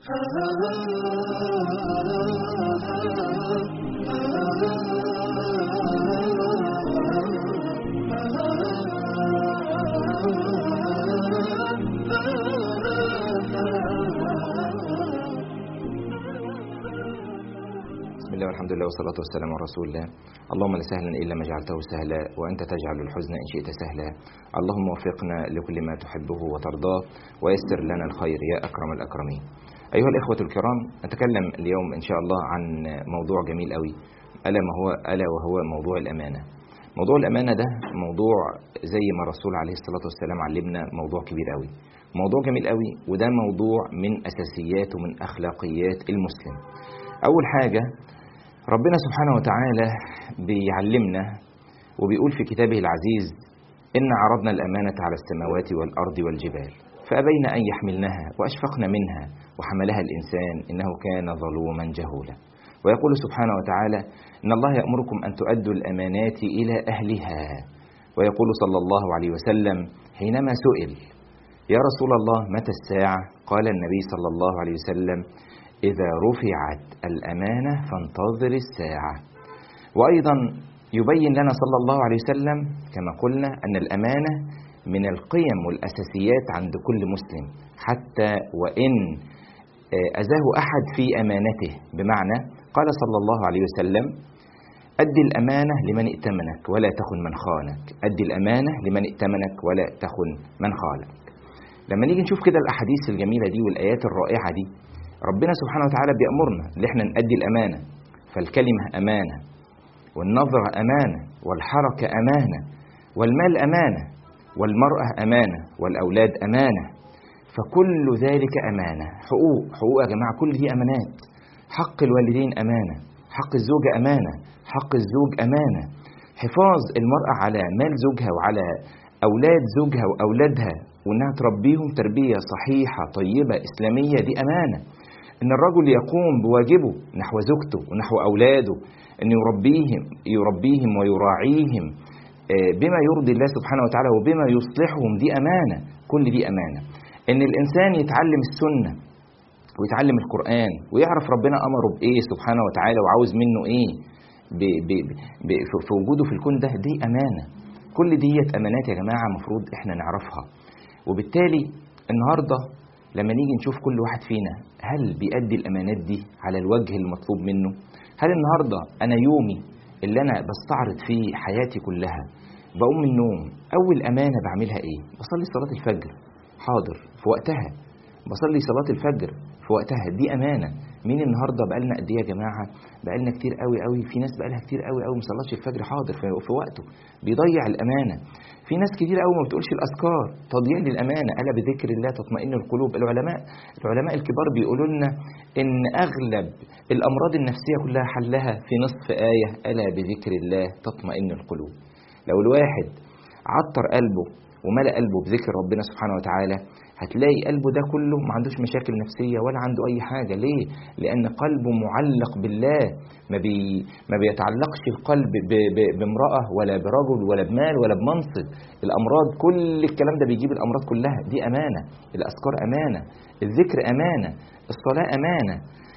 بسم الله والحمد لله والصلاة والسلام على رسول الله اللهم لا سهلا إلا ما جعلته سهلا وأنت تجعل الحزن إن شئت سهلا اللهم وفقنا لكل ما تحبه وترضاه ويسر لنا الخير يا أكرم الأكرمين أيها الإخوة الكرام أتكلم اليوم إن شاء الله عن موضوع جميل قوي ألا ما هو ألا وهو موضوع الأمانة موضوع الأمانة ده موضوع زي ما الرسول عليه الصلاة والسلام علمنا موضوع كبير قوي موضوع جميل قوي وده موضوع من أساسيات ومن أخلاقيات المسلم أول حاجة ربنا سبحانه وتعالى بيعلمنا وبيقول في كتابه العزيز إن عرضنا الأمانة على السماوات والأرض والجبال فأبين أن يحملنها وأشفقن منها وحملها الإنسان إنه كان ظلوما جهولا ويقول سبحانه وتعالى إن الله يأمركم أن تؤدوا الأمانات إلى أهلها ويقول صلى الله عليه وسلم حينما سئل يا رسول الله متى الساعة قال النبي صلى الله عليه وسلم إذا رفعت الأمانة فانتظر الساعة وأيضا يبين لنا صلى الله عليه وسلم كما قلنا أن الأمانة من القيم والأساسيات عند كل مسلم حتى وإن أذاه أحد في أمانته بمعنى قال صلى الله عليه وسلم أدي الأمانة لمن ائتمنك ولا تخن من خانك أدي الأمانة لمن ائتمنك ولا تخن من خانك لما نيجي نشوف كده الأحاديث الجميلة دي والآيات الرائعة دي ربنا سبحانه وتعالى بيأمرنا ان احنا نأدي الأمانة فالكلمة أمانة والنظرة أمانة والحركة أمانة والمال أمانة والمرأة أمانة والأولاد أمانة فكل ذلك أمانة حقوق حقوق يا جماعة كل دي أمانات حق الوالدين أمانة حق الزوجة أمانة حق الزوج أمانة حفاظ المرأة على مال زوجها وعلى أولاد زوجها وأولادها وإنها تربيهم تربية صحيحة طيبة إسلامية دي أمانة ان الرجل يقوم بواجبه نحو زوجته ونحو اولاده ان يربيهم يربيهم ويراعيهم بما يرضي الله سبحانه وتعالى وبما يصلحهم دي امانه كل دي امانه ان الانسان يتعلم السنه ويتعلم القران ويعرف ربنا امره بايه سبحانه وتعالى وعاوز منه ايه ب ب ب في وجوده في الكون ده دي امانه كل ديت امانات يا جماعه المفروض احنا نعرفها وبالتالي النهارده لما نيجي نشوف كل واحد فينا هل بيأدي الأمانات دي على الوجه المطلوب منه هل النهاردة أنا يومي اللي أنا بستعرض فيه حياتي كلها بقوم من النوم أول أمانة بعملها إيه بصلي صلاة الفجر حاضر في وقتها بصلي صلاة الفجر في وقتها دي أمانة مين النهارده بقالنا قد ايه يا جماعه بقالنا كتير قوي قوي في ناس بقالها كتير قوي قوي ما صلاتش الفجر حاضر في وقته بيضيع الامانه في ناس كتير قوي ما بتقولش الاذكار تضييع للامانه الا بذكر الله تطمئن القلوب العلماء العلماء الكبار بيقولوا لنا ان اغلب الامراض النفسيه كلها حلها في نصف ايه الا بذكر الله تطمئن القلوب لو الواحد عطر قلبه وملأ قلبه بذكر ربنا سبحانه وتعالى هتلاقي قلبه ده كله ما عندوش مشاكل نفسية ولا عنده أي حاجة ليه؟ لأن قلبه معلق بالله ما, بي ما بيتعلقش القلب ب ب بامرأة ولا برجل ولا بمال ولا بمنصب الأمراض كل الكلام ده بيجيب الأمراض كلها دي أمانة الأذكار أمانة الذكر أمانة الصلاة أمانة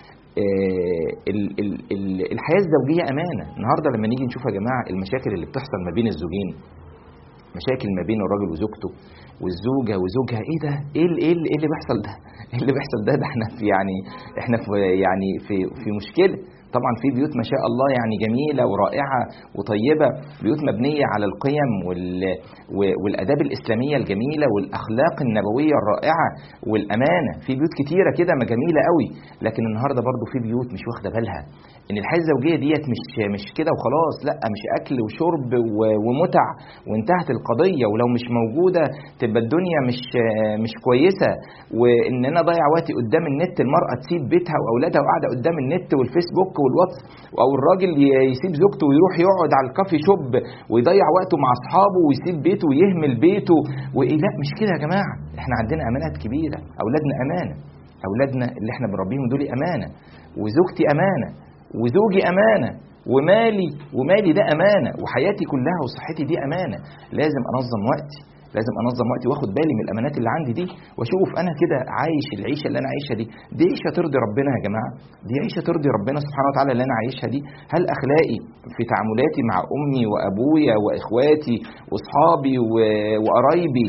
ال ال ال الحياة الزوجية أمانة النهاردة لما نيجي نشوف يا جماعة المشاكل اللي بتحصل ما بين الزوجين مشاكل ما بين الراجل وزوجته والزوجه وزوجها ايه ده؟ ايه اللي ايه اللي, إيه اللي بيحصل ده؟ ايه اللي بيحصل ده؟ ده احنا في يعني احنا في يعني في في مشكله طبعا في بيوت ما شاء الله يعني جميله ورائعه وطيبه بيوت مبنيه على القيم وال والاداب الاسلاميه الجميله والاخلاق النبويه الرائعه والامانه في بيوت كتيره كده ما جميله قوي لكن النهارده برضو في بيوت مش واخده بالها ان الحياه الزوجيه ديت مش مش كده وخلاص لا مش اكل وشرب ومتع وانتهت القضيه ولو مش موجوده تبقى الدنيا مش مش كويسه وان انا ضيع وقتي قدام النت المراه تسيب بيتها واولادها وقاعده قدام النت والفيسبوك والواتس او الراجل يسيب زوجته ويروح يقعد على الكافي شوب ويضيع وقته مع اصحابه ويسيب بيته ويهمل بيته وايه لا مش كده يا جماعه احنا عندنا امانات كبيره اولادنا امانه اولادنا اللي احنا بنربيهم دول امانه وزوجتي امانه وزوجي امانه ومالي ومالي ده امانه وحياتي كلها وصحتي دي امانه لازم انظم وقتي لازم انظم وقتي واخد بالي من الامانات اللي عندي دي واشوف انا كده عايش العيشه اللي انا عايشها دي دي عيشه ترضي ربنا يا جماعه دي عيشه ترضي ربنا سبحانه وتعالى اللي انا عايشها دي هل اخلاقي في تعاملاتي مع امي وابويا واخواتي واصحابي و- وقرايبي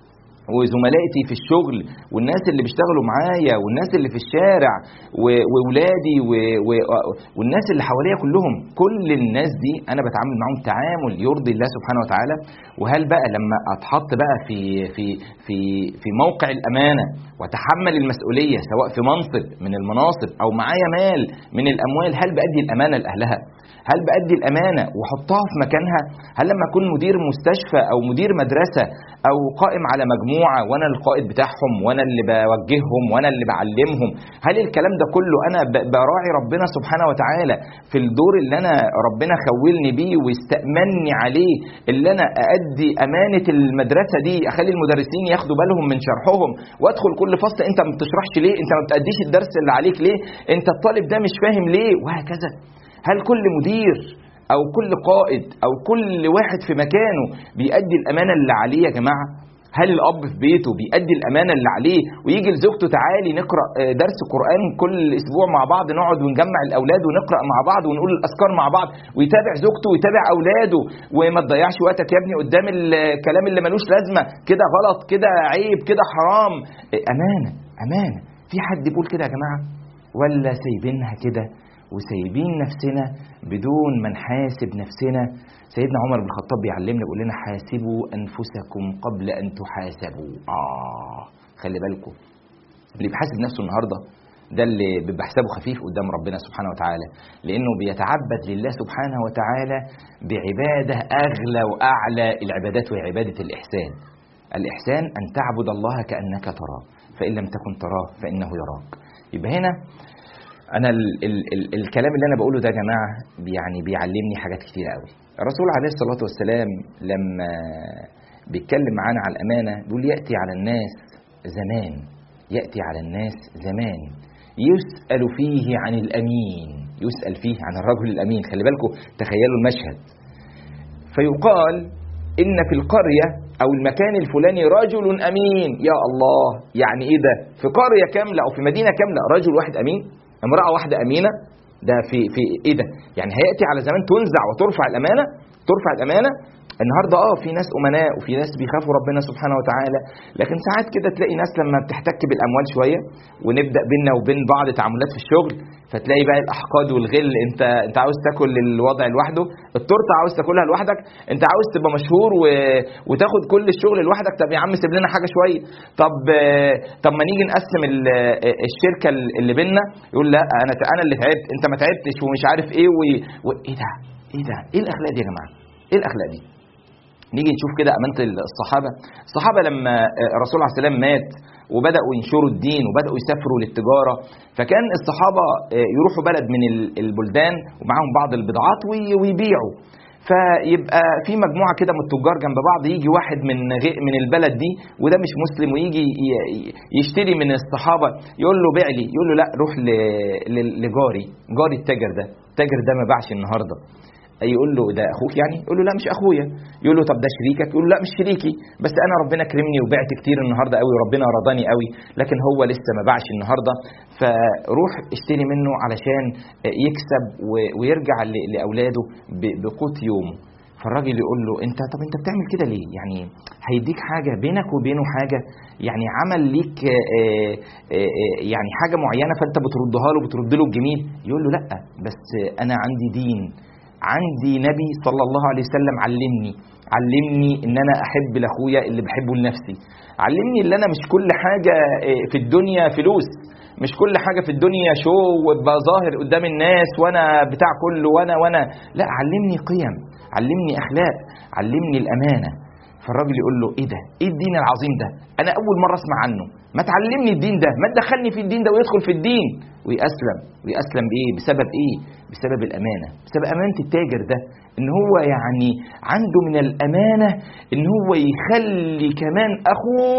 وزملائتي في الشغل والناس اللي بيشتغلوا معايا والناس اللي في الشارع و- وولادي و- و- والناس اللي حواليا كلهم كل الناس دي انا بتعامل معاهم تعامل يرضي الله سبحانه وتعالى وهل بقى لما اتحط بقى في في في في موقع الامانه واتحمل المسؤوليه سواء في منصب من المناصب او معايا مال من الاموال هل بادي الامانه لاهلها هل بأدي الأمانة وأحطها في مكانها؟ هل لما أكون مدير مستشفى أو مدير مدرسة أو قائم على مجموعة وأنا القائد بتاعهم وأنا اللي بوجههم وأنا اللي بعلمهم، هل الكلام ده كله أنا ب- براعي ربنا سبحانه وتعالى في الدور اللي أنا ربنا خولني بيه واستأمني عليه اللي أنا أأدي أمانة المدرسة دي أخلي المدرسين ياخدوا بالهم من شرحهم وأدخل كل فصل أنت ما بتشرحش ليه؟ أنت ما بتأديش الدرس اللي عليك ليه؟ أنت الطالب ده مش فاهم ليه؟ وهكذا. هل كل مدير او كل قائد او كل واحد في مكانه بيأدي الامانه اللي عليه يا جماعه هل الاب في بيته بيأدي الامانه اللي عليه ويجي لزوجته تعالي نقرا آه، درس قران كل اسبوع مع بعض نقعد ونجمع الاولاد ونقرا مع بعض ونقول الاذكار مع بعض ويتابع زوجته ويتابع اولاده وما تضيعش وقتك يا ابني قدام الكلام اللي ملوش لازمه كده غلط كده عيب كده حرام آه، امانه امانه في حد بيقول كده يا جماعه ولا سايبينها كده وسايبين نفسنا بدون ما نحاسب نفسنا سيدنا عمر بن الخطاب بيعلمنا بيقول لنا حاسبوا انفسكم قبل ان تحاسبوا اه خلي بالكم اللي بيحاسب نفسه النهارده ده اللي بيبقى حسابه خفيف قدام ربنا سبحانه وتعالى لانه بيتعبد لله سبحانه وتعالى بعباده اغلى واعلى العبادات وهي عباده الاحسان الاحسان ان تعبد الله كانك تراه فان لم تكن تراه فانه يراك يبقى هنا انا ال ال ال الكلام اللي انا بقوله ده يا جماعه يعني بيعلمني حاجات كتير قوي الرسول عليه الصلاه والسلام لما بيتكلم معانا على الامانه بيقول ياتي على الناس زمان ياتي على الناس زمان يسال فيه عن الامين يسال فيه عن الرجل الامين خلي بالكم تخيلوا المشهد فيقال ان في القريه او المكان الفلاني رجل امين يا الله يعني ايه ده في قريه كامله او في مدينه كامله رجل واحد امين امراه واحده امينه ده في في ايه ده يعني هياتي على زمان تنزع وترفع الامانه ترفع الامانه النهارده اه في ناس امناء وفي ناس بيخافوا ربنا سبحانه وتعالى لكن ساعات كده تلاقي ناس لما بتحتك بالاموال شويه ونبدا بينا وبين بعض تعاملات في الشغل فتلاقي بقى الاحقاد والغل انت انت عاوز تاكل الوضع لوحده التورته عاوز تاكلها لوحدك انت عاوز تبقى مشهور و... وتاخد كل الشغل لوحدك طب يا عم سيب لنا حاجه شويه طب طب ما نيجي نقسم ال... الشركه اللي بينا يقول لا انا انا اللي تعبت انت ما تعبتش ومش عارف ايه و... و... ايه ده ايه ده ايه الاخلاق دي يا جماعه ايه الاخلاق دي نيجي نشوف كده امانه الصحابه الصحابه لما الرسول عليه السلام مات وبداوا ينشروا الدين وبداوا يسافروا للتجاره فكان الصحابه يروحوا بلد من البلدان ومعاهم بعض البضاعات ويبيعوا فيبقى في مجموعه كده من التجار جنب بعض يجي واحد من من البلد دي وده مش مسلم ويجي يشتري من الصحابه يقول له بيع لي يقول له لا روح لجاري جاري التاجر ده التاجر ده ما باعش النهارده يقول له ده اخوك يعني يقول له لا مش اخويا يقول له طب ده شريكك يقول له لا مش شريكي بس انا ربنا كرمني وبعت كتير النهارده قوي وربنا رضاني قوي لكن هو لسه ما باعش النهارده فروح اشتري منه علشان يكسب ويرجع لاولاده بقوت يومه فالراجل يقول له انت طب انت بتعمل كده ليه يعني هيديك حاجه بينك وبينه حاجه يعني عمل ليك يعني حاجه معينه فانت بتردها له بترد له الجميل يقول له لا بس انا عندي دين عندي نبي صلى الله عليه وسلم علمني علمني ان انا احب لاخويا اللي بحبه لنفسي علمني ان انا مش كل حاجه في الدنيا فلوس مش كل حاجه في الدنيا شو وابقى ظاهر قدام الناس وانا بتاع كله وانا وانا لا علمني قيم علمني اخلاق علمني الامانه فالراجل يقول له ايه ده ايه الدين العظيم ده انا اول مره اسمع عنه ما تعلمني الدين ده ما تدخلني في الدين ده ويدخل في الدين ويأسلم ويأسلم بايه بسبب ايه بسبب الامانه بسبب امانه التاجر ده ان هو يعني عنده من الامانه ان هو يخلي كمان اخوه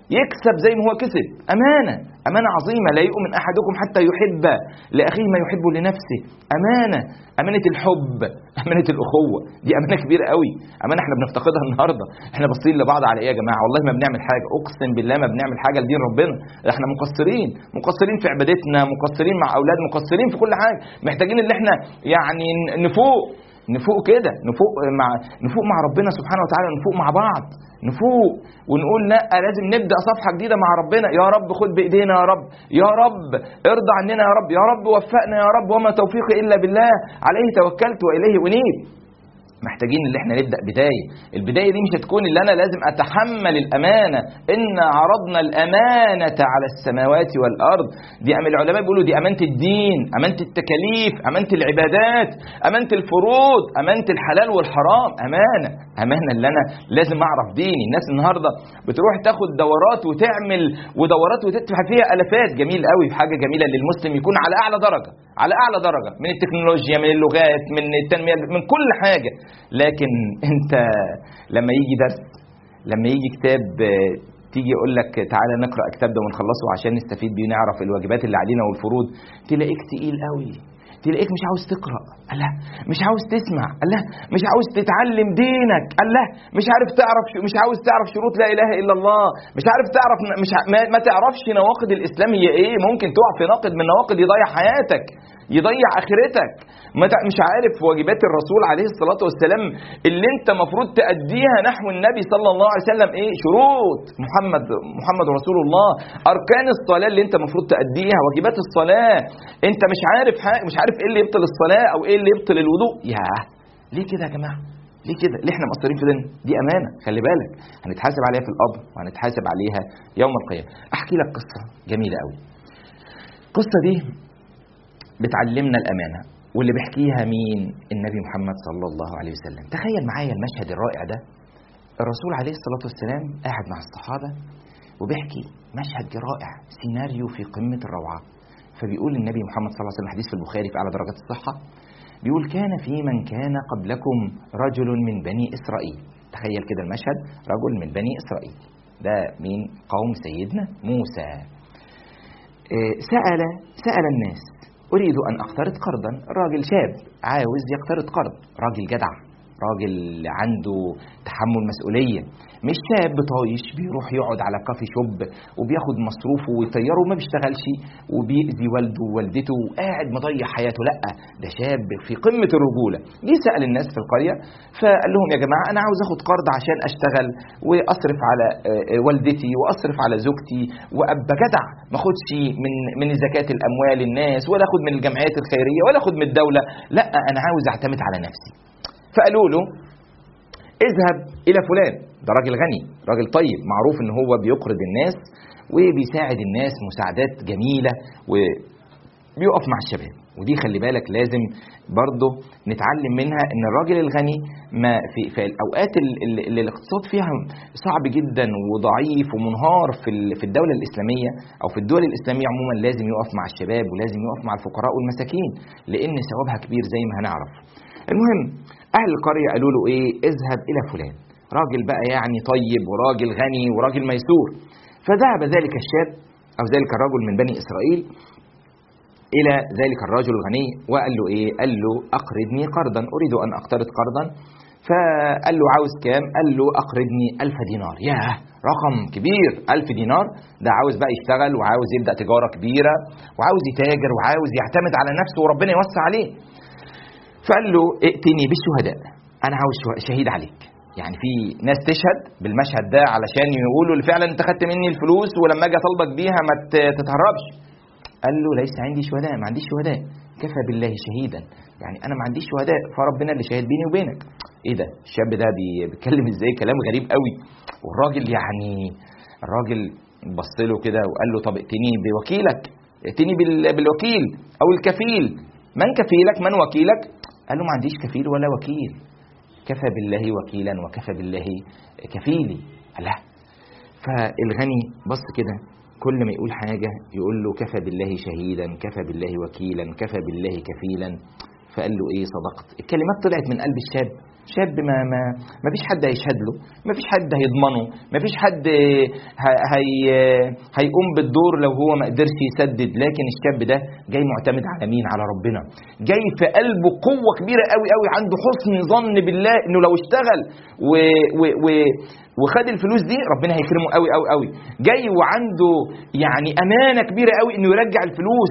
يكسب زي ما هو كسب أمانة أمانة عظيمة لا يؤمن أحدكم حتى يحب لأخيه ما يحب لنفسه أمانة أمانة الحب أمانة الأخوة دي أمانة كبيرة قوي أمانة احنا بنفتقدها النهاردة احنا باصين لبعض على إيه يا جماعة والله ما بنعمل حاجة أقسم بالله ما بنعمل حاجة لدين ربنا احنا مقصرين مقصرين في عبادتنا مقصرين مع أولاد مقصرين في كل حاجة محتاجين اللي احنا يعني نفوق نفوق كده نفوق مع نفوق مع ربنا سبحانه وتعالى نفوق مع بعض نفوق ونقول لا لازم نبدا صفحه جديده مع ربنا يا رب خد بايدينا يا رب يا رب ارضى عننا يا رب يا رب وفقنا يا رب وما توفيقي الا بالله عليه توكلت واليه انيب محتاجين ان احنا نبدا بدايه البدايه دي مش هتكون اللي انا لازم اتحمل الامانه ان عرضنا الامانه على السماوات والارض دي أم العلماء بيقولوا دي امانه الدين امانه التكاليف امانه العبادات امانه الفروض امانه الحلال والحرام امانه امانه اللي انا لازم اعرف ديني الناس النهارده بتروح تاخد دورات وتعمل ودورات وتدفع فيها الافات جميل قوي حاجه جميله للمسلم يكون على اعلى درجه على اعلى درجه من التكنولوجيا من اللغات من التنميه من كل حاجه لكن انت لما يجي درس لما يجي كتاب تيجي يقول لك تعالى نقرا كتاب ده ونخلصه عشان نستفيد بيه ونعرف الواجبات اللي علينا والفروض تلاقيك تقيل قوي تلاقيك مش عاوز تقرا الله مش عاوز تسمع الله مش عاوز تتعلم دينك الله مش عارف تعرف مش عاوز تعرف شروط لا اله الا الله مش عارف تعرف مش ما, ما تعرفش نواقض الاسلام هي ايه ممكن تقع في ناقض من نواقض يضيع حياتك يضيع اخرتك مش عارف واجبات الرسول عليه الصلاه والسلام اللي انت مفروض تاديها نحو النبي صلى الله عليه وسلم ايه شروط محمد محمد رسول الله اركان الصلاه اللي انت مفروض تاديها واجبات الصلاه انت مش عارف حاجة مش عارف ايه اللي يبطل الصلاه او ايه اللي يبطل الوضوء ياه ليه كده يا جماعه ليه كده؟ ليه احنا مقصرين في ديننا؟ دي امانه خلي بالك هنتحاسب عليها في القبر وهنتحاسب عليها يوم القيامه. احكي لك قصه جميله قوي. القصه دي بتعلمنا الامانه واللي بيحكيها مين؟ النبي محمد صلى الله عليه وسلم. تخيل معايا المشهد الرائع ده. الرسول عليه الصلاه والسلام قاعد مع الصحابه وبيحكي مشهد رائع سيناريو في قمه الروعه. فبيقول النبي محمد صلى الله عليه وسلم حديث في البخاري في اعلى درجات الصحه بيقول كان في من كان قبلكم رجل من بني اسرائيل تخيل كده المشهد رجل من بني اسرائيل ده مين قوم سيدنا موسى سأل سأل الناس أريد أن أقترض قرضا راجل شاب عاوز يقترض قرض راجل جدع راجل عنده تحمل مسؤولية مش شاب طايش بيروح يقعد على كافي شوب وبياخد مصروفه ويطيره وما بيشتغلش وبيأذي والده ووالدته وقاعد مضيع حياته لا ده شاب في قمة الرجولة جه سأل الناس في القرية فقال لهم يا جماعة أنا عاوز أخد قرض عشان أشتغل وأصرف على والدتي وأصرف على زوجتي وأبقى جدع ما أخدش من من زكاة الأموال الناس ولا أخد من الجمعيات الخيرية ولا أخد من الدولة لا أنا عاوز أعتمد على نفسي فقالوا له اذهب الى فلان ده راجل غني راجل طيب معروف ان هو بيقرض الناس وبيساعد الناس مساعدات جميله وبيقف مع الشباب ودي خلي بالك لازم برضه نتعلم منها ان الراجل الغني ما في, في الاوقات اللي الاقتصاد فيها صعب جدا وضعيف ومنهار في في الدوله الاسلاميه او في الدول الاسلاميه عموما لازم يقف مع الشباب ولازم يقف مع الفقراء والمساكين لان ثوابها كبير زي ما هنعرف المهم اهل القريه قالوا له ايه اذهب الى فلان راجل بقى يعني طيب وراجل غني وراجل ميسور فذهب ذلك الشاب او ذلك الرجل من بني اسرائيل الى ذلك الرجل الغني وقال له ايه قال له اقرضني قرضا اريد ان اقترض قرضا فقال له عاوز كام قال له اقرضني ألف دينار ياه رقم كبير ألف دينار ده عاوز بقى يشتغل وعاوز يبدأ تجارة كبيرة وعاوز يتاجر وعاوز يعتمد على نفسه وربنا يوسع عليه فقال له ائتني بالشهداء انا عاوز شهيد عليك يعني في ناس تشهد بالمشهد ده علشان يقولوا فعلا انت خدت مني الفلوس ولما اجي اطالبك بيها ما تتهربش قال له ليس عندي شهداء ما عنديش شهداء كفى بالله شهيدا يعني انا ما عنديش شهداء فربنا اللي شاهد بيني وبينك ايه ده الشاب ده بيتكلم ازاي كلام غريب قوي والراجل يعني الراجل بص له كده وقال له طب ائتني بوكيلك ائتني بالوكيل او الكفيل من كفيلك من وكيلك قال له ما عنديش كفيل ولا وكيل كفى بالله وكيلا وكفى بالله كفيلي لا فالغني بص كده كل ما يقول حاجة يقول له كفى بالله شهيدا كفى بالله وكيلا كفى بالله كفيلا فقال له ايه صدقت الكلمات طلعت من قلب الشاب شاب ما ما ما فيش حد هيشهد له ما فيش حد هيضمنه ما فيش حد ه- هي هيقوم بالدور لو هو ما قدرش يسدد لكن الشاب ده جاي معتمد على مين على ربنا جاي في قلبه قوه كبيره قوي قوي عنده حسن ظن بالله انه لو اشتغل و و و وخد الفلوس دي ربنا هيكرمه قوي قوي قوي جاي وعنده يعني امانه كبيره قوي انه يرجع الفلوس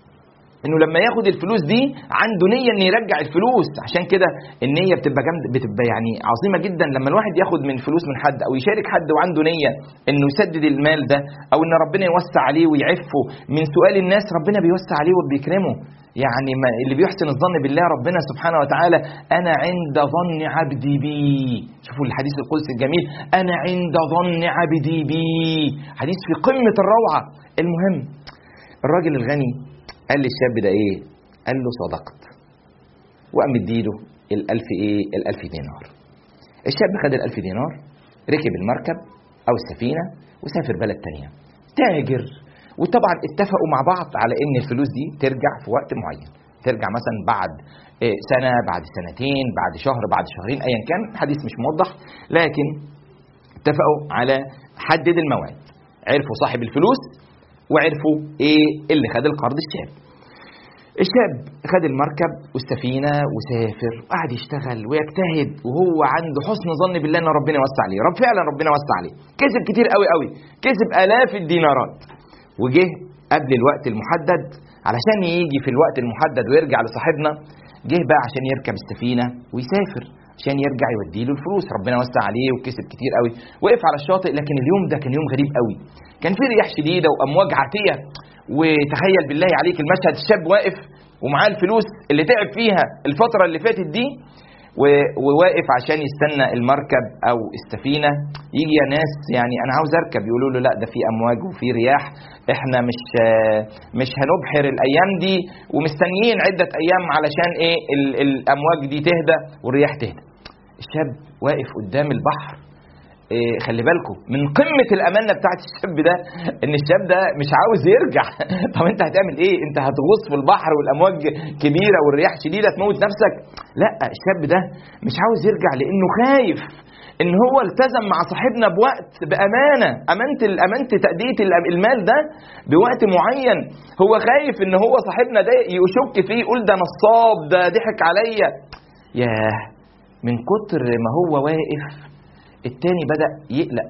انه لما ياخد الفلوس دي عنده نيه انه يرجع الفلوس عشان كده النيه بتبقى جامده بتبقى يعني عظيمه جدا لما الواحد ياخد من فلوس من حد او يشارك حد وعنده نيه انه يسدد المال ده او ان ربنا يوسع عليه ويعفه من سؤال الناس ربنا بيوسع عليه وبيكرمه يعني ما اللي بيحسن الظن بالله ربنا سبحانه وتعالى انا عند ظن عبدي بي شوفوا الحديث القدسي الجميل انا عند ظن عبدي بي حديث في قمه الروعه المهم الراجل الغني قال للشاب ده ايه قال له صدقت وقام مديله الألف ايه الألف دينار الشاب خد الألف دينار ركب المركب أو السفينة وسافر بلد تانية تاجر وطبعا اتفقوا مع بعض على ان الفلوس دي ترجع في وقت معين ترجع مثلا بعد إيه، سنة بعد سنتين بعد شهر بعد شهرين ايا كان الحديث مش موضح لكن اتفقوا على حدد الموعد عرفوا صاحب الفلوس وعرفوا ايه اللي خد القرض الشاب الشاب خد المركب والسفينة وسافر وقعد يشتغل ويجتهد وهو عنده حسن ظن بالله ان ربنا يوسع عليه رب فعلا ربنا وسع عليه كسب كتير قوي قوي كسب الاف الدينارات وجه قبل الوقت المحدد علشان يجي في الوقت المحدد ويرجع لصاحبنا جه بقى عشان يركب السفينة ويسافر عشان يرجع يوديله الفلوس ربنا وسع عليه وكسب كتير قوي وقف على الشاطئ لكن اليوم ده كان يوم غريب قوي كان في رياح شديده وامواج عاتيه وتخيل بالله عليك المشهد الشاب واقف ومعاه الفلوس اللي تعب فيها الفتره اللي فاتت دي و- وواقف عشان يستنى المركب او السفينه يجي يا ناس يعني انا عاوز اركب يقولوا له لا ده في امواج وفي رياح احنا مش مش هنبحر الايام دي ومستنيين عده ايام علشان ايه ال- الامواج دي تهدى والرياح تهدى الشاب واقف قدام البحر إيه خلي بالكم من قمه الامانه بتاعت الشاب ده ان الشاب ده مش عاوز يرجع طب انت هتعمل ايه انت هتغوص في البحر والامواج كبيره والرياح شديده تموت نفسك لا الشاب ده مش عاوز يرجع لانه خايف ان هو التزم مع صاحبنا بوقت بامانه امانه امانه تاديه الأم- المال ده بوقت معين هو خايف ان هو صاحبنا ده يشك فيه يقول ده نصاب ده ضحك عليا ياه من كتر ما هو واقف التاني بدأ يقلق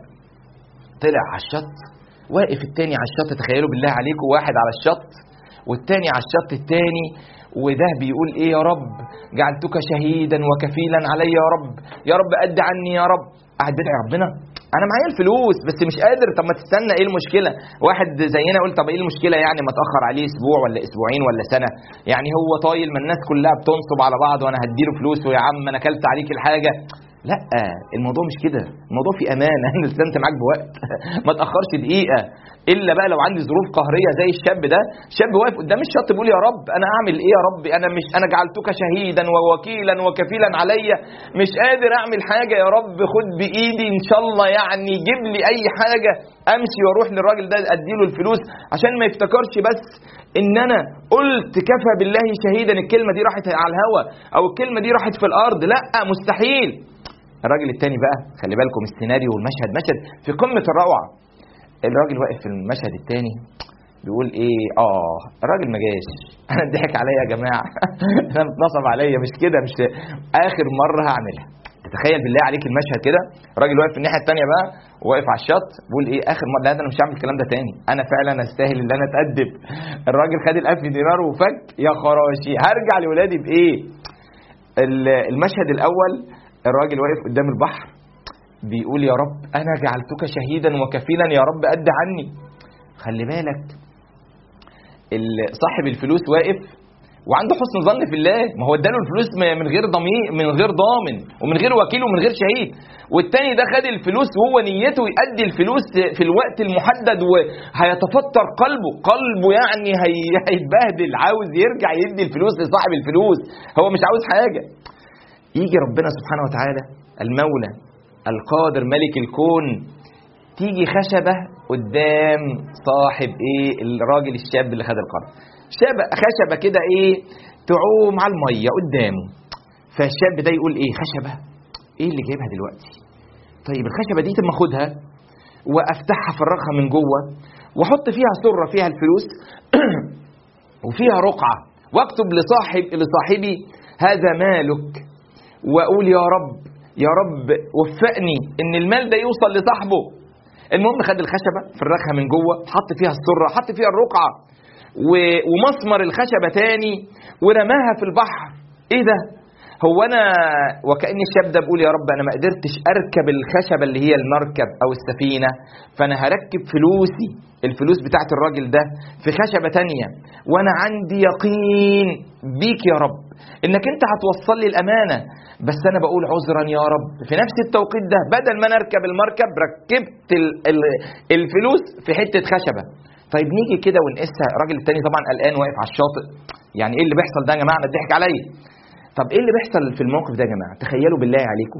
طلع على الشط واقف التاني على الشط تخيلوا بالله عليكم واحد على الشط والتاني على الشط التاني وده بيقول ايه يا رب جعلتك شهيدا وكفيلا علي يا رب يا رب قد عني يا رب قاعد بيدعي ربنا انا معايا الفلوس بس مش قادر طب ما تستنى ايه المشكله واحد زينا يقول طب ايه المشكله يعني ما اتاخر عليه اسبوع ولا اسبوعين ولا سنه يعني هو طايل ما الناس كلها بتنصب على بعض وانا هديله فلوس ويا عم انا اكلت عليك الحاجه لا الموضوع مش كده الموضوع في امان انا التزمت معاك بوقت ما تاخرش دقيقه الا بقى لو عندي ظروف قهريه زي الشاب ده شاب واقف قدام الشط بيقول يا رب انا اعمل ايه يا رب انا مش انا جعلتك شهيدا ووكيلا وكفيلا عليا مش قادر اعمل حاجه يا رب خد بايدي ان شاء الله يعني جيب لي اي حاجه امشي واروح للراجل ده اديله الفلوس عشان ما يفتكرش بس ان انا قلت كفى بالله شهيدا الكلمه دي راحت على الهوا او الكلمه دي راحت في الارض لا مستحيل الراجل التاني بقى خلي بالكم السيناريو والمشهد مشهد في قمه الروعه الراجل واقف في المشهد التاني بيقول ايه اه الراجل ما جاش انا اتضحك عليا يا جماعه انا اتنصب عليا مش كده مش اخر مره هعملها تتخيل بالله عليك المشهد كده الراجل واقف في الناحيه الثانيه بقى واقف على الشط بيقول ايه اخر مره لا ده انا مش هعمل الكلام ده تاني انا فعلا استاهل ان انا اتادب الراجل خد ال1000 دينار وفك يا خراشي هرجع لولادي بايه ال- المشهد الاول الراجل واقف قدام البحر بيقول يا رب انا جعلتك شهيدا وكفيلا يا رب قد عني خلي بالك ال- صاحب الفلوس واقف وعنده حسن ظن في الله ما هو اداله الفلوس م- من غير ضمير من غير ضامن ومن غير وكيل ومن غير شهيد والتاني ده خد الفلوس وهو نيته يأدي الفلوس في الوقت المحدد وهيتفطر قلبه قلبه يعني هي- هيتبهدل عاوز يرجع يدي الفلوس لصاحب الفلوس هو مش عاوز حاجه يجي ربنا سبحانه وتعالى المولى القادر ملك الكون تيجي خشبة قدام صاحب ايه الراجل الشاب اللي خد القرض شاب خشبة كده ايه تعوم على المية قدامه فالشاب ده يقول ايه خشبة ايه اللي جايبها دلوقتي طيب الخشبه دي تم اخدها وافتحها افرغها من جوه واحط فيها سره فيها الفلوس وفيها رقعه واكتب لصاحب لصاحبي هذا مالك واقول يا رب يا رب وفقني ان المال ده يوصل لصاحبه المهم خد الخشبه فرغها من جوه حط فيها السره حط فيها الرقعه و- ومسمر الخشبه تاني ورماها في البحر ايه ده هو انا وكاني الشاب ده بيقول يا رب انا ما قدرتش اركب الخشبه اللي هي المركب او السفينه فانا هركب فلوسي الفلوس بتاعت الراجل ده في خشبه تانية وانا عندي يقين بيك يا رب انك انت هتوصل لي الامانه بس انا بقول عذرا يا رب في نفس التوقيت ده بدل ما انا اركب المركب ركبت ال ال الفلوس في حته خشبه طيب نيجي كده ونقيسها الراجل التاني طبعا قلقان واقف على الشاطئ يعني ايه اللي بيحصل ده يا جماعه انا اتضحك عليا طب ايه اللي بيحصل في الموقف ده يا جماعه تخيلوا بالله عليكم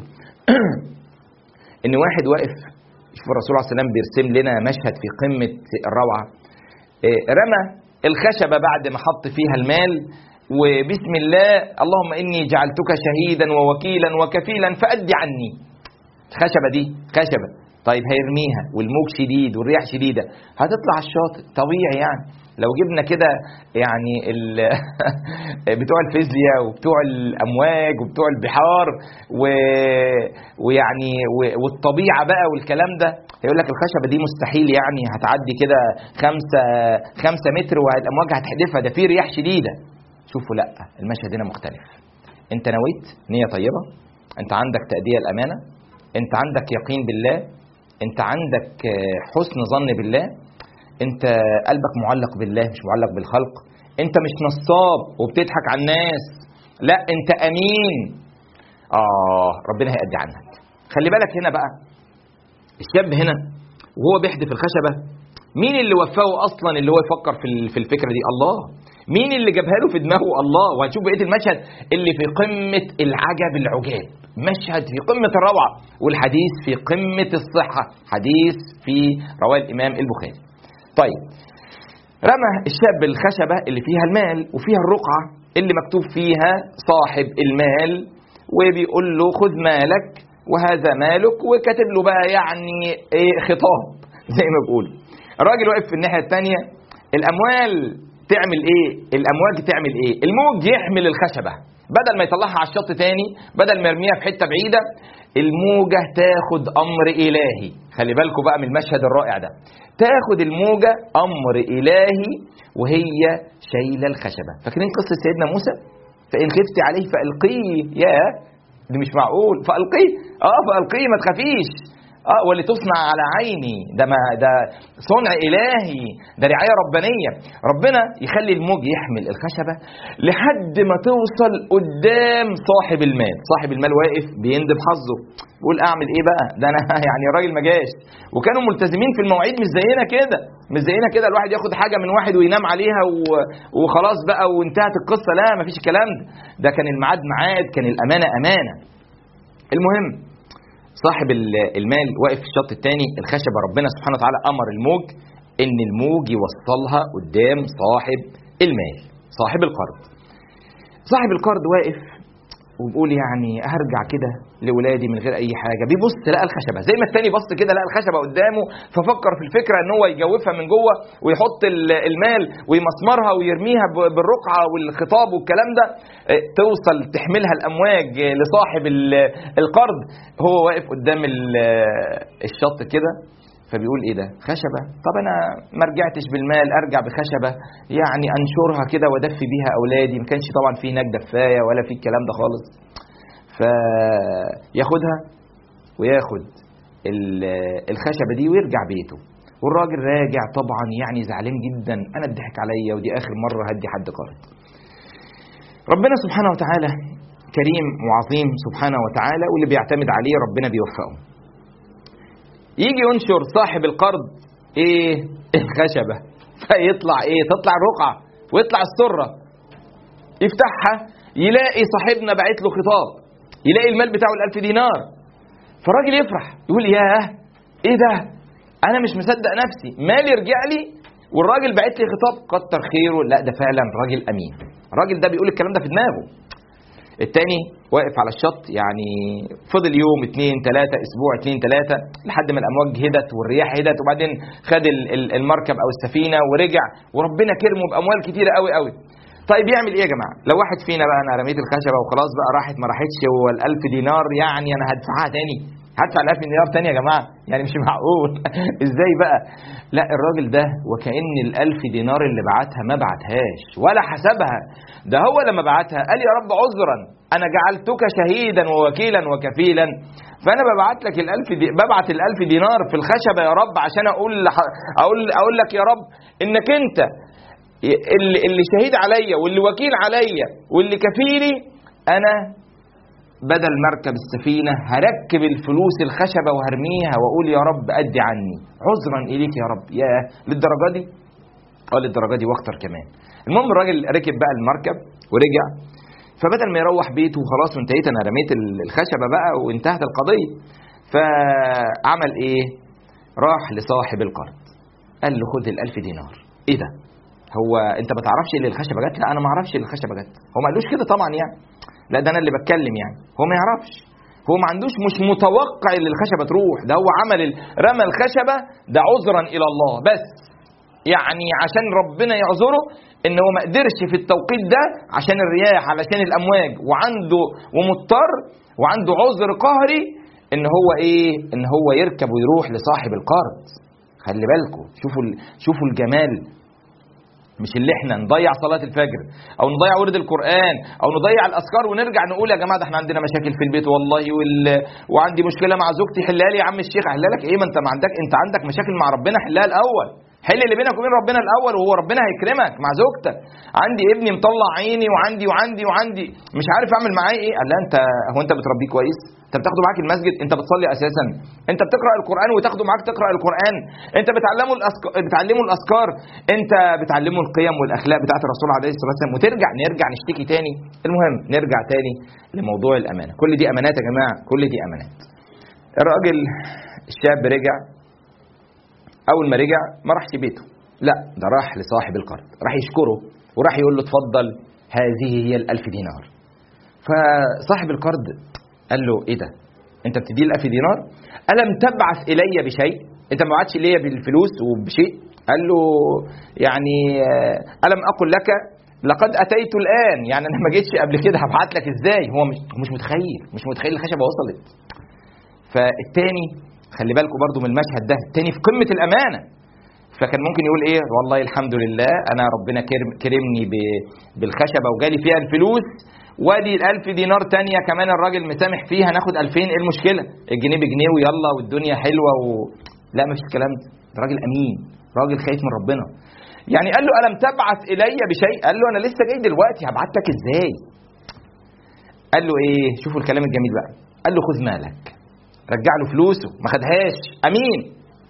ان واحد واقف شوف الرسول عليه السلام بيرسم لنا مشهد في قمه الروعه إيه، رمى الخشبه بعد ما حط فيها المال وبسم الله اللهم اني جعلتك شهيدا ووكيلا وكفيلا فادي عني الخشبه دي خشبه طيب هيرميها والموج شديد والرياح شديده هتطلع على الشاطئ طبيعي يعني لو جبنا كده يعني ال- بتوع الفيزياء وبتوع الامواج وبتوع البحار و... ويعني و... والطبيعه بقى والكلام ده يقول لك الخشبه دي مستحيل يعني هتعدي كده خمسة خمسة متر والامواج هتحدفها ده في رياح شديده شوفوا لا المشهد هنا مختلف انت نويت نيه طيبه انت عندك تاديه الامانه انت عندك يقين بالله انت عندك آه، حسن ظن بالله انت قلبك معلق بالله مش معلق بالخلق انت مش نصاب وبتضحك على الناس لا انت امين اه ربنا هيأدي عنك خلي بالك هنا بقى الشاب هنا وهو بيحدف الخشبه مين اللي وفاه اصلا اللي هو يفكر في ال- في الفكره دي الله مين اللي جابها له في دماغه الله وهنشوف بقيه المشهد اللي في قمه العجب العجاب مشهد في قمه الروعه والحديث في قمه الصحه حديث في رواه الامام البخاري طيب رمى الشاب الخشبة اللي فيها المال وفيها الرقعة اللي مكتوب فيها صاحب المال وبيقول له خذ مالك وهذا مالك وكاتب له بقى يعني ايه خطاب زي ما بيقولوا الراجل واقف في الناحية التانية الأموال تعمل ايه الأمواج تعمل ايه الموج يحمل الخشبة بدل ما يطلعها على الشط تاني بدل ما يرميها في حتة بعيدة الموجة تاخد أمر إلهي خلي بالكم بقى من المشهد الرائع ده تاخد الموجة أمر إلهي وهي شايلة الخشبة فاكرين قصة سيدنا موسى فإن خفت عليه فألقيه يا دي مش معقول فألقيه اه فألقيه ما تخافيش اه واللي تصنع على عيني ده ما ده صنع الهي ده رعايه ربانيه ربنا يخلي الموج يحمل الخشبه لحد ما توصل قدام صاحب المال صاحب المال واقف بيندب حظه بيقول اعمل ايه بقى ده انا يعني الراجل ما جاش وكانوا ملتزمين في المواعيد مش زينا كده مش زينا كده الواحد ياخد حاجه من واحد وينام عليها و... وخلاص بقى وانتهت القصه لا ما فيش الكلام ده ده كان الميعاد ميعاد كان الامانه امانه المهم صاحب ال- المال واقف في الشط الثاني الخشبه ربنا سبحانه وتعالى امر الموج ان الموج يوصلها قدام صاحب المال صاحب القرض صاحب القرض واقف وبيقول يعني هرجع كده لاولادي من غير اي حاجه بيبص لقى الخشبه زي ما التاني بص كده لقى الخشبه قدامه ففكر في الفكره ان هو يجوفها من جوه ويحط ال- المال ويمسمرها ويرميها ب- بالرقعه والخطاب والكلام ده اه، توصل تحملها الامواج اه، لصاحب ال- القرض هو واقف قدام ال- الشط كده فبيقول ايه ده خشبه طب انا ما رجعتش بالمال ارجع بخشبه يعني انشرها كده وادفي بيها اولادي ما كانش طبعا في هناك دفايه ولا في الكلام ده خالص فياخدها وياخد ال- الخشبه دي ويرجع بيته والراجل راجع طبعا يعني زعلان جدا انا اتضحك عليا ودي اخر مره هدي حد قرض ربنا سبحانه وتعالى كريم وعظيم سبحانه وتعالى واللي بيعتمد عليه ربنا بيوفقه يجي ينشر صاحب القرض ايه الخشبه فيطلع ايه تطلع الرقعه ويطلع السره يفتحها يلاقي صاحبنا باعت له خطاب يلاقي المال بتاعه الألف دينار فالراجل يفرح يقول ياه ايه ده انا مش مصدق نفسي مالي رجع لي والراجل باعت لي خطاب كتر خيره لا ده فعلا راجل امين الراجل ده بيقول الكلام ده في دماغه التاني واقف على الشط يعني فضل يوم اتنين تلاتة اسبوع اتنين تلاتة لحد ما الامواج هدت والرياح هدت وبعدين خد ال- ال- المركب او السفينة ورجع وربنا كرمه باموال كتيرة قوي قوي طيب يعمل ايه يا جماعه؟ لو واحد فينا بقى انا رميت الخشبه وخلاص بقى راحت ما راحتش هو ال1000 دينار يعني انا هدفعها تاني هدفع ال1000 دينار تاني يا جماعه يعني مش معقول ازاي بقى؟ لا الراجل ده وكأن ال1000 دينار اللي بعتها ما بعتهاش ولا حسبها ده هو لما بعتها قال يا رب عذرا انا جعلتك شهيدا ووكيلا وكفيلا فانا ببعت لك ال1000 دي ببعت ال1000 دينار في الخشبه يا رب عشان اقول لح... اقول اقول لك يا رب انك انت اللي, اللي شهيد عليا واللي وكيل عليا واللي كفيلي انا بدل مركب السفينه هركب الفلوس الخشبه وهرميها واقول يا رب ادي عني عذرا اليك يا رب يا للدرجه دي اه للدرجه دي واكتر كمان المهم الراجل ركب بقى المركب ورجع فبدل ما يروح بيته وخلاص وانتهيت انا رميت الخشبه بقى وانتهت القضيه فعمل ايه راح لصاحب القرض قال له خد الألف دينار ايه ده هو انت ما تعرفش اللي الخشبه جت لا انا ما اعرفش اللي الخشبه جت هو ما قالوش كده طبعا يعني لا ده انا اللي بتكلم يعني هو ما يعرفش هو ما عندوش مش متوقع ان الخشبه تروح ده هو عمل ال- رمى الخشبه ده عذرا الى الله بس يعني عشان ربنا يعذره ان هو ما قدرش في التوقيت ده عشان الرياح علشان الامواج وعنده ومضطر وعنده عذر قهري ان هو ايه ان هو يركب ويروح لصاحب القرض خلي بالكم شوفوا ال- شوفوا الجمال مش اللي احنا نضيع صلاة الفجر او نضيع ورد القرآن او نضيع الاذكار ونرجع نقول يا جماعة ده احنا عندنا مشاكل في البيت والله وال... وعندي مشكلة مع زوجتي حلها لي يا عم الشيخ احلها لك ايه ما انت ما عندك انت عندك مشاكل مع ربنا حلها الاول حل اللي بينك وبين ربنا الاول وهو ربنا هيكرمك مع زوجتك عندي ابني مطلع عيني وعندي وعندي وعندي مش عارف اعمل معاه ايه قال لا انت هو انت بتربيه كويس انت بتاخده معاك المسجد انت بتصلي اساسا انت بتقرا القران وتاخده معاك تقرا القران انت بتعلمه الأسك... بتعلمه الاذكار انت بتعلمه القيم والاخلاق بتاعت الرسول عليه الصلاه والسلام وترجع نرجع نشتكي تاني المهم نرجع تاني لموضوع الامانه كل دي امانات يا جماعه كل دي امانات الراجل الشاب رجع اول ما رجع ما راحش بيته لا ده راح لصاحب القرض راح يشكره وراح يقول له اتفضل هذه هي الألف دينار فصاحب القرض قال له ايه ده انت بتدي الألف دينار ألم تبعث إلي بشيء انت ما بعتش ليا بالفلوس وبشيء قال له يعني آه، ألم أقل لك لقد أتيت الآن يعني أنا ما جيتش قبل كده هبعت لك إزاي هو مش هو مش متخيل مش متخيل الخشبة وصلت فالتاني خلي بالكم برضو من المشهد ده التاني في قمة الأمانة فكان ممكن يقول ايه والله الحمد لله انا ربنا كرم كرمني ب- بالخشبه وجالي فيها الفلوس وادي الألف دينار تانية كمان الراجل مسامح فيها ناخد ألفين ايه المشكلة الجنيه بجنيه ويلا والدنيا حلوة و... لا مفيش الكلام ده ده راجل أمين راجل خايف من ربنا يعني قال له ألم تبعث إلي بشيء قال له أنا لسه جاي دلوقتي هبعت لك إزاي قال له ايه شوفوا الكلام الجميل بقى قال له خذ مالك رجع له فلوسه ما خدهاش امين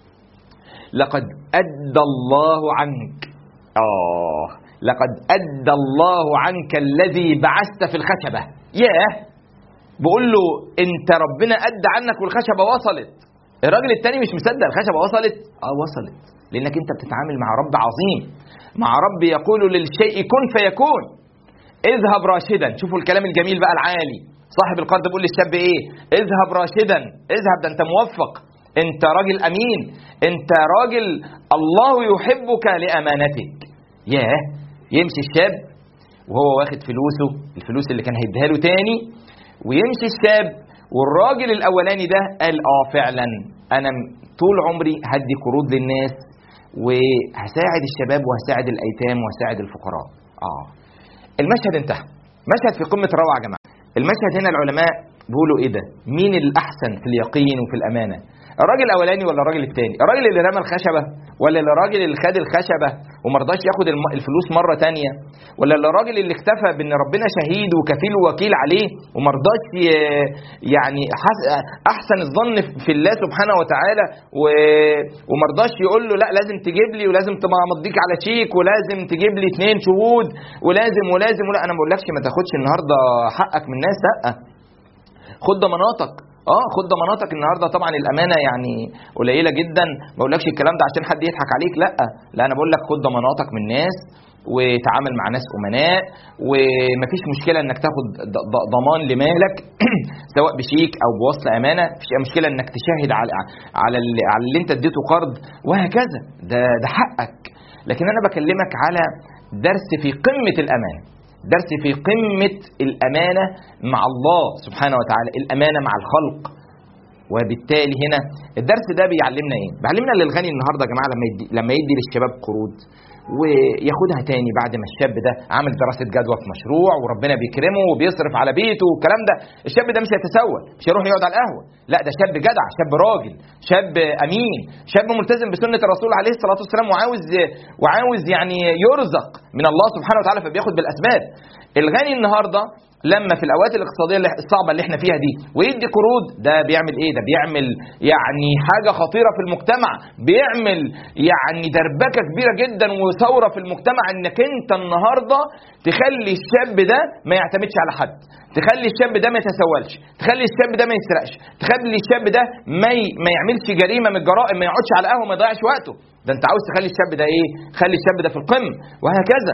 لقد ادى الله عنك اه لقد ادى الله عنك الذي بعثت في الخشبه ياه بقول له انت ربنا ادى عنك والخشبه وصلت الراجل التاني مش مصدق الخشبه وصلت اه وصلت لانك انت بتتعامل مع رب عظيم مع رب يقول للشيء كن فيكون اذهب راشدا شوفوا الكلام الجميل بقى العالي صاحب القرض بيقول للشاب ايه اذهب راشدا اذهب ده انت موفق انت راجل امين انت راجل الله يحبك لامانتك ياه يمشي الشاب وهو واخد فلوسه الفلوس اللي كان هيديها له تاني ويمشي الشاب والراجل الاولاني ده قال اه فعلا انا طول عمري هدي قروض للناس وهساعد الشباب وهساعد الايتام وهساعد الفقراء اه المشهد انتهى مشهد في قمه الروعه يا جماعه المشهد هنا العلماء بيقولوا ايه ده مين الاحسن في اليقين وفي الامانه الراجل الاولاني ولا الراجل الثاني الراجل اللي رمى الخشبه ولا الراجل اللي خد الخشبه وما رضاش ياخد الم- الفلوس مره تانية ولا الراجل اللي اكتفى بان ربنا شهيد وكفيل ووكيل عليه وما رضاش ي- يعني حس- احسن الظن في الله سبحانه وتعالى و- وما رضاش يقول له لا لازم تجيب لي ولازم تبقى مضيك على شيك ولازم تجيب لي اثنين شهود ولازم ولازم ولا انا ما بقولكش ما تاخدش النهارده حقك من الناس لا خد ضماناتك اه خد ضماناتك النهارده طبعا الامانه يعني قليله جدا ما بقولكش الكلام ده عشان حد يضحك عليك لا لا انا بقول لك خد ضماناتك من الناس وتعامل مع ناس امناء ومفيش مشكله انك تاخد ض- ض- ضمان لمالك سواء بشيك او بوصل امانه مفيش أي مشكله انك تشاهد على على اللي, على اللي انت اديته قرض وهكذا ده ده حقك لكن انا بكلمك على درس في قمه الامانه درس في قمه الامانه مع الله سبحانه وتعالى الامانه مع الخلق وبالتالي هنا الدرس ده بيعلمنا ايه؟ بيعلمنا ان الغني النهارده يا جماعه لما يدي لما يدي للشباب قروض وياخدها تاني بعد ما الشاب ده عامل دراسه جدوى في مشروع وربنا بيكرمه وبيصرف على بيته والكلام ده الشاب ده مش هيتسول مش هيروح يقعد على القهوه لا ده شاب جدع شاب راجل شاب امين شاب ملتزم بسنه الرسول عليه الصلاه والسلام وعاوز وعاوز يعني يرزق من الله سبحانه وتعالى فبياخد بالاسباب الغني النهارده لما في الاوقات الاقتصاديه اللي- الصعبه اللي احنا فيها دي ويدي قروض ده بيعمل ايه ده بيعمل يعني حاجه خطيره في المجتمع بيعمل يعني دربكه كبيره جدا وثوره في المجتمع انك انت النهارده تخلي الشاب ده ما يعتمدش على حد تخلي الشاب ده ما يتسولش تخلي الشاب ده ما يسرقش تخلي الشاب ده ما ي... ما يعملش جريمه من الجرائم ما يقعدش على القهوه ما يضيعش وقته ده انت عاوز تخلي الشاب ده ايه خلي الشاب ده في القمه وهكذا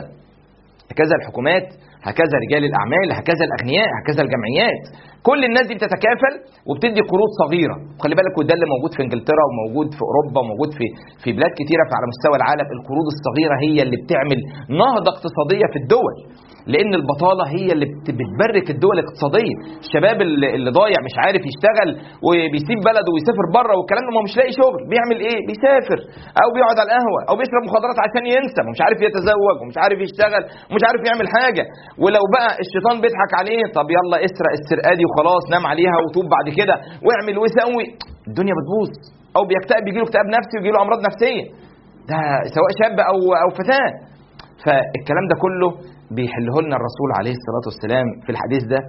هكذا الحكومات هكذا رجال الاعمال هكذا الاغنياء هكذا الجمعيات كل الناس دي بتتكافل وبتدي قروض صغيره خلي بالك وده اللي موجود في انجلترا وموجود في اوروبا وموجود في في بلاد كتيره على مستوى العالم القروض الصغيره هي اللي بتعمل نهضه اقتصاديه في الدول لان البطاله هي اللي بت- بتبرك الدول الاقتصاديه الشباب اللي اللي ضايع مش عارف يشتغل وبيسيب بلده ويسافر بره والكلام ده ما هو مش لاقي شغل بيعمل ايه بيسافر او بيقعد على القهوه او بيشرب مخدرات عشان ينسى ومش عارف يتزوج ومش عارف يشتغل ومش عارف يعمل حاجه ولو بقى الشيطان بيضحك عليه طب يلا اسرق السرقه دي وخلاص نام عليها وتوب بعد كده واعمل وسوي الدنيا بتبوظ او بيكتئب بيجي له اكتئاب نفسي ويجي له امراض نفسيه ده سواء شاب او او فتاه فالكلام ده كله بيحله لنا الرسول عليه الصلاه والسلام في الحديث ده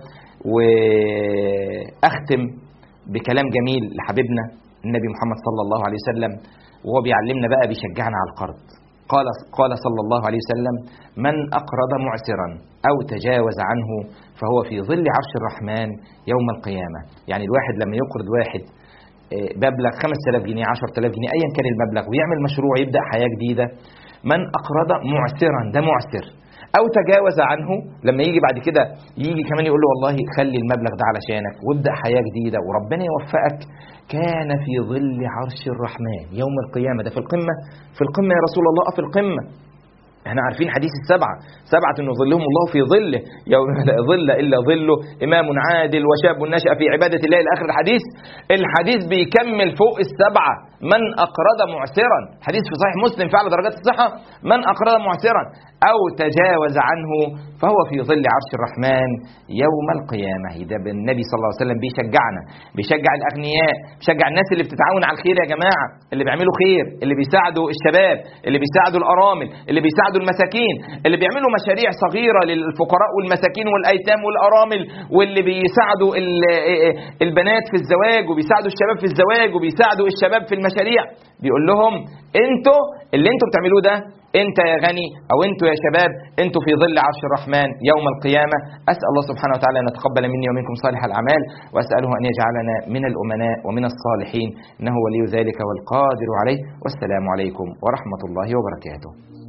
واختم بكلام جميل لحبيبنا النبي محمد صلى الله عليه وسلم وهو بيعلمنا بقى بيشجعنا على القرض قال قال صلى الله عليه وسلم من اقرض معسرا او تجاوز عنه فهو في ظل عرش الرحمن يوم القيامه يعني الواحد لما يقرض واحد آه، مبلغ 5000 جنيه 10000 جنيه ايا كان المبلغ ويعمل مشروع يبدا حياه جديده من اقرض معسرا ده معسر او تجاوز عنه لما يجي بعد كده يجي كمان يقول له والله خلي المبلغ ده علشانك وابدا حياه جديده وربنا يوفقك كان في ظل عرش الرحمن يوم القيامه ده في القمه في القمه يا رسول الله آه في القمه احنا عارفين حديث السبعة سبعة يظلهم الله في ظله يوم لا ظل إلا ظله إمام عادل وشاب نشأ في عبادة الله إلى آخر الحديث الحديث بيكمل فوق السبعة من أقرض معسرا حديث في صحيح مسلم في أعلى درجات الصحة من أقرض معسرا أو تجاوز عنه فهو في ظل عرش الرحمن يوم القيامة ده النبي صلى الله عليه وسلم بيشجعنا بيشجع الأغنياء بيشجع الناس اللي بتتعاون على الخير يا جماعة اللي بيعملوا خير اللي بيساعدوا الشباب اللي بيساعدوا الأرامل اللي بيساعدوا المساكين اللي بيعملوا مشاريع صغيرة للفقراء والمساكين والأيتام والأرامل واللي بيساعدوا ال- البنات في الزواج وبيساعدوا الشباب في الزواج وبيساعدوا الشباب في المشاريع بيقول لهم انتوا اللي انتوا بتعملوه ده انت يا غني او انتوا يا شباب انتوا في ظل عرش الرحمن يوم القيامه اسال الله سبحانه وتعالى ان يتقبل مني ومنكم صالح الاعمال واساله ان يجعلنا من الامناء ومن الصالحين انه ولي ذلك والقادر عليه والسلام عليكم ورحمه الله وبركاته